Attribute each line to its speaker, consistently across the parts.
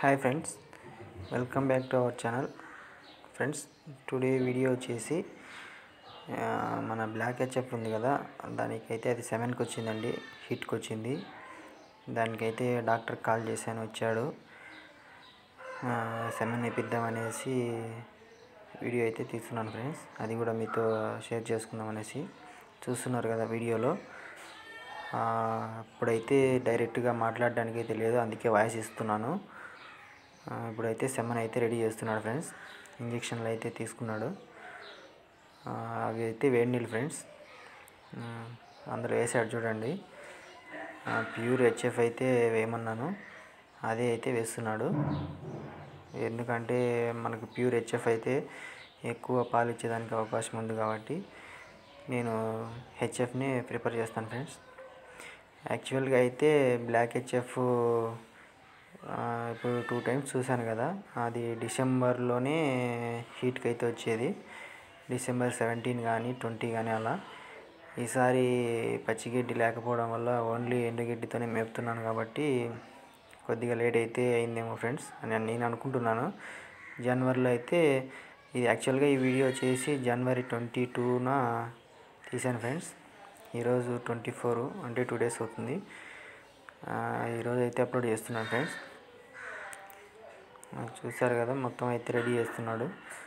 Speaker 1: hi friends welcome back to our channel friends today video వచ్చేసి ఆ, మన black HF ఉంది కదా దానికైతే అది సెవెన్కి వచ్చిందండి హిట్కి వచ్చింది దానికైతే డాక్టర్ కాల్ చేశాను వచ్చాడు ఆ, సెవెన్ వేపిద్దాం అనేసి వీడియో అయితే తీస్తున్నాను ఫ్రెండ్స్ అది కూడా మీతో షేర్ చేసుకుందాం అనేసి చూస్తున్నారు కదా వీడియోలో ఆ, ఇప్పుడైతే డైరెక్ట్గా మాట్లాడడానికి అయితే లేదు అందుకే వాయిస్ ఇస్తున్నాను ఆ, ఇప్పుడైతే సెమ్మన్ అయితే రెడీ చేస్తున్నాడు ఫ్రెండ్స్ ఇంజక్షన్లు అయితే తీసుకున్నాడు ఆ, అవి అయితే వేడి నీళ్ళు ఫ్రెండ్స్ ఆ, అందులో వేసాడు చూడండి ఆ, ప్యూర్ హెచ్ఎఫ్ అయితే వేయమన్నాను అదే అయితే వేస్తున్నాడు ఎందుకంటే మనకు ప్యూర్ హెచ్ఎఫ్ అయితే ఎక్కువ పాలు ఇచ్చేదానికి అవకాశం ఉంది కాబట్టి నేను హెచ్ఎఫ్ని ప్రిఫర్ చేస్తాను ఫ్రెండ్స్ యాక్చువల్గా అయితే బ్లాక్ హెచ్ఎఫ్ ఇప్పుడు టూ టైమ్స్ చూశాను కదా అది డిసెంబర్లోనే హీట్కి అయితే వచ్చేది డిసెంబర్ సెవెంటీన్ కానీ ట్వంటీ కానీ అలా ఈసారి పచ్చిగడ్డి లేకపోవడం వల్ల ఓన్లీ ఎండుగడ్డితోనే మేపుతున్నాను కాబట్టి కొద్దిగా లేట్ అయితే అయిందేమో ఫ్రెండ్స్ అని నేను అనుకుంటున్నాను జనవరిలో అయితే ఇది యాక్చువల్గా ఈ వీడియో వచ్చేసి జనవరి ట్వంటీ టూన తీశాను ఫ్రెండ్స్ ఈరోజు ట్వంటీ ఫోర్ అంటే టూ డేస్ అవుతుంది ఆ, ఈరోజు అయితే అప్లోడ్ చేస్తున్నాను ఫ్రెండ్స్ ఆ, చూశారు కదా మొత్తం అయితే రెడీ చేస్తున్నాడు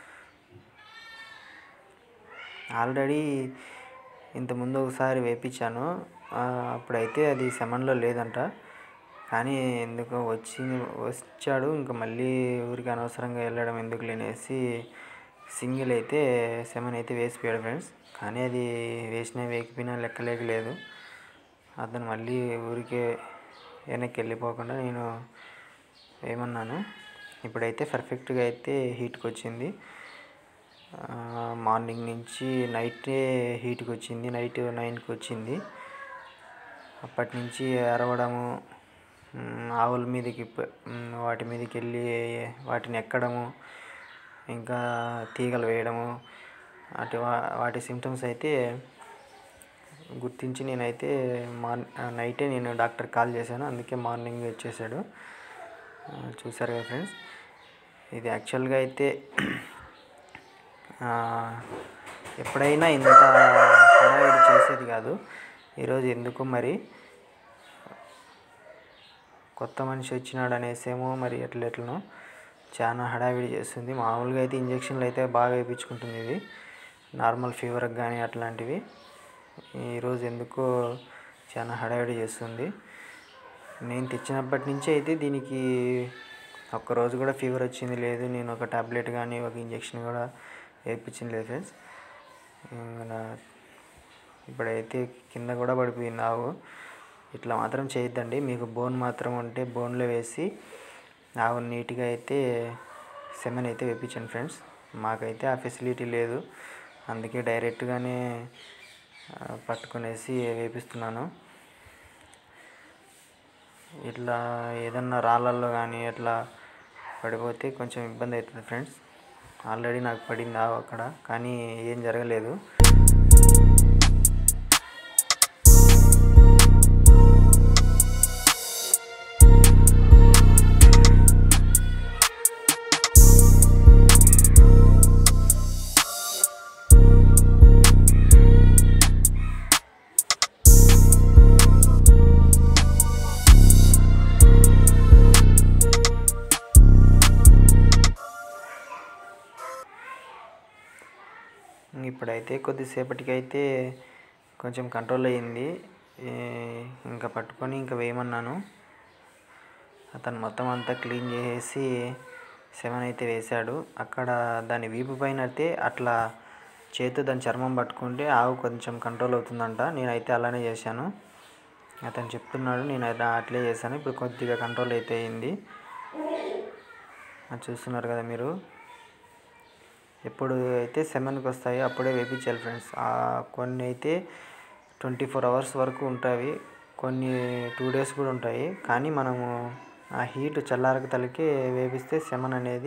Speaker 1: ఆల్రెడీ ఇంతకుముందు ఒకసారి వేపించాను ఆ, అప్పుడైతే అది సెమన్లో లేదంట కానీ ఎందుకో వచ్చి వచ్చాడు ఇంకా మళ్ళీ ఊరికి అనవసరంగా వెళ్ళడం ఎందుకు లేనేసి సింగిల్ అయితే సెమన్ అయితే వేసిపోయాడు ఫ్రెండ్స్ కానీ అది వేసినా వేయకపోయినా లెక్కలేక లేదు అతను మళ్ళీ ఊరికే వెనక్కి వెళ్ళిపోకుండా నేను ఏమన్నాను ఇప్పుడైతే పర్ఫెక్ట్గా అయితే హీట్కి వచ్చింది ఆ, మార్నింగ్ నుంచి నైటే హీట్కి వచ్చింది నైట్ నైన్కి వచ్చింది అప్పటి నుంచి అరవడము మ్, ఆవుల మీదకి ప- మ్, వాటి మీదకి వెళ్ళి వాటిని ఎక్కడము ఇంకా తీగలు వేయడము అటు వా- వాటి సిమ్టమ్స్ అయితే గుర్తించి నేనైతే మార్ నైటే నేను డాక్టర్ కాల్ చేశాను అందుకే మార్నింగ్ వచ్చేసాడు ఆ, చూసారు కదా ఫ్రెండ్స్ ఇది యాక్చువల్గా అయితే ఆ, ఎప్పుడైనా ఇంత హడావిడి చేసేది కాదు ఈరోజు ఎందుకు మరి కొత్త మనిషి వచ్చినాడు అనేసేమో మరి ఎట్లా ఎట్లనో చాలా హడావిడి చేస్తుంది మామూలుగా అయితే ఇంజక్షన్లు అయితే బాగా వేయించుకుంటుంది ఇది నార్మల్ ఫీవర్కి కానీ అట్లాంటివి ఈరోజు ఎందుకో చాలా హడావిడి చేస్తుంది నేను తెచ్చినప్పటి నుంచి అయితే దీనికి ఒక్క రోజు కూడా ఫీవర్ వచ్చింది లేదు నేను ఒక టాబ్లెట్ కానీ ఒక ఇంజక్షన్ కూడా వేయించింది లేదు ఫ్రెండ్స్ ఇంకా నా- ఇప్పుడైతే కింద కూడా పడిపోయింది ఆవు ఇట్లా మాత్రం చేయొద్దండి మీకు బోన్ మాత్రం ఉంటే బోన్లో వేసి ఆవు నీట్గా అయితే సెమెన్ అయితే వేయించండి ఫ్రెండ్స్ మాకైతే ఆ ఫెసిలిటీ లేదు అందుకే డైరెక్ట్గానే ఆ, పట్టుకునేసి వేపిస్తున్నాను ఇట్లా ఏదన్నా రాళ్ళల్లో కానీ అట్లా పడిపోతే కొంచెం ఇబ్బంది అవుతుంది ఫ్రెండ్స్ ఆల్రెడీ నాకు పడింది ఆవు అక్కడ కానీ ఏం జరగలేదు ఇప్పుడైతే కొద్దిసేపటికి అయితే కొంచెం కంట్రోల్ అయ్యింది ఈ, ఇంకా పట్టుకొని ఇంకా వేయమన్నాను అతను మొత్తం అంతా క్లీన్ చేసేసి సెవెన్ అయితే వేశాడు అక్కడ దాని వీపు పైన అయితే అట్లా చేతితో దాని చర్మం పట్టుకుంటే ఆవు కొంచెం కంట్రోల్ అవుతుందంట నేనైతే అలానే చేశాను అతను చెప్తున్నాడు నేను అయితే అట్లే చేశాను ఇప్పుడు కొద్దిగా కంట్రోల్ అయితే అయింది అది చూస్తున్నారు కదా మీరు ఎప్పుడు అయితే సెవెన్కి వస్తాయో అప్పుడే వేపించాలి ఫ్రెండ్స్ ఆ కొన్ని అయితే ట్వంటీ ఫోర్ అవర్స్ వరకు ఉంటాయి కొన్ని టూ డేస్ కూడా ఉంటాయి కానీ మనము ఆ హీట్ చల్లారక తలకి వేపిస్తే సెమన్ అనేది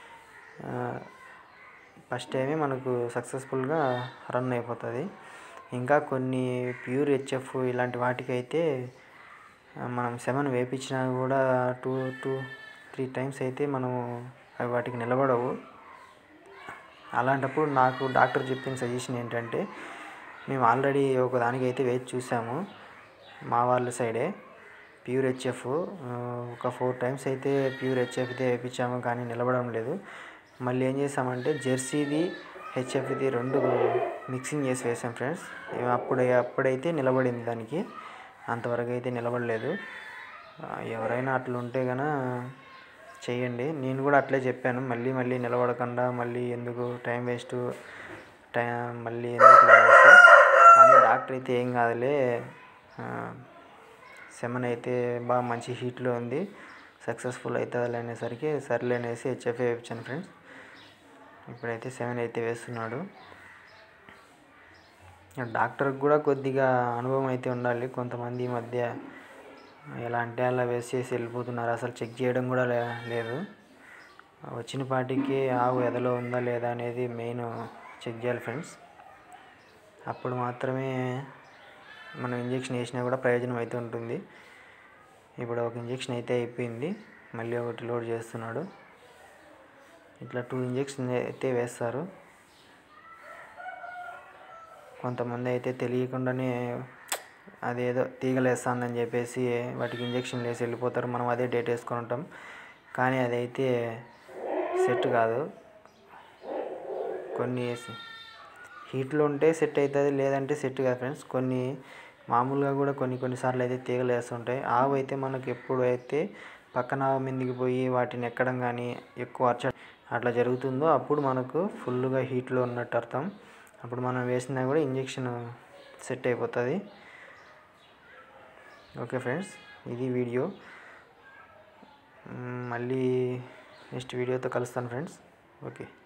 Speaker 1: ఫస్ట్ టైమే మనకు సక్సెస్ఫుల్గా రన్ అయిపోతుంది ఇంకా కొన్ని ప్యూర్ హెచ్ఎఫ్ ఇలాంటి వాటికి అయితే ఆ, మనం సెవెన్ వేపించినా కూడా టూ టూ త్రీ టైమ్స్ అయితే మనము అవి వాటికి నిలబడవు అలాంటప్పుడు నాకు డాక్టర్ చెప్పిన సజెషన్ ఏంటంటే మేము ఆల్రెడీ ఒక దానికి అయితే వేచి చూసాము మా వాళ్ళ సైడే ప్యూర్ హెచ్ఎఫ్ ఒక ఫోర్ టైమ్స్ అయితే ప్యూర్ హెచ్ఎఫ్ అయితే వేయించాము కానీ నిలబడడం లేదు మళ్ళీ ఏం చేసామంటే జెర్సీది హెచ్ఎఫ్ది రెండు మిక్సింగ్ చేసి వేసాం ఫ్రెండ్స్ అప్పుడు అప్పుడైతే నిలబడింది దానికి అంతవరకు అయితే నిలబడలేదు ఆ, ఎవరైనా అట్లా ఉంటే గన చేయండి నేను కూడా అట్లే చెప్పాను మళ్ళీ మళ్ళీ నిలబడకుండా మళ్ళీ ఎందుకు టైం వేస్ట్ టైం మళ్ళీ ఎందుకు అనేసి కానీ డాక్టర్ అయితే ఏం కాదులే ఆ, సెమన్ అయితే బాగా మంచి హీట్లో ఉంది సక్సెస్ఫుల్ అవుతుంది అనేసరికి సర్లే అనేసి హెచ్ఎఫ్ఏ వేయించాను ఫ్రెండ్స్ ఇప్పుడైతే సెవెన్ అయితే వేస్తున్నాడు డాక్టర్కి కూడా కొద్దిగా అనుభవం అయితే ఉండాలి కొంతమంది ఈ మధ్య ఎలా అంటే అలా వేసేసి వెళ్ళిపోతున్నారు అసలు చెక్ చేయడం కూడా లే లేదు వచ్చిన పాటికి ఆవు ఎదలో ఉందా లేదా అనేది మెయిన్ చెక్ చేయాలి ఫ్రెండ్స్ అప్పుడు మాత్రమే మనం ఇంజెక్షన్ వేసినా కూడా ప్రయోజనం అయితే ఉంటుంది ఇప్పుడు ఒక ఇంజెక్షన్ అయితే అయిపోయింది మళ్ళీ ఒకటి లోడ్ చేస్తున్నాడు ఇట్లా టూ ఇంజెక్షన్ అయితే వేస్తారు కొంతమంది అయితే తెలియకుండానే అదేదో తీగలేస్తుందని చెప్పేసి వాటికి ఇంజెక్షన్ వేసి వెళ్ళిపోతారు మనం అదే డేట్ వేసుకొని ఉంటాం కానీ అదైతే సెట్ కాదు కొన్ని హీట్లో ఉంటే సెట్ అవుతుంది లేదంటే సెట్ కాదు ఫ్రెండ్స్ కొన్ని మామూలుగా కూడా కొన్ని కొన్నిసార్లు అయితే తీగలు వేస్తుంటాయి ఆవు అయితే మనకు ఎప్పుడైతే పక్కన ఆవు మీదకి పోయి వాటిని ఎక్కడం కానీ ఎక్కువ అరచ అట్లా జరుగుతుందో అప్పుడు మనకు ఫుల్గా హీట్లో ఉన్నట్టు అర్థం అప్పుడు మనం వేసినా కూడా ఇంజెక్షన్ సెట్ అయిపోతుంది ఓకే ఫ్రెండ్స్ ఇది వీడియో మ్, మళ్ళీ నెక్స్ట్ వీడియోతో కలుస్తాను ఫ్రెండ్స్ ఓకే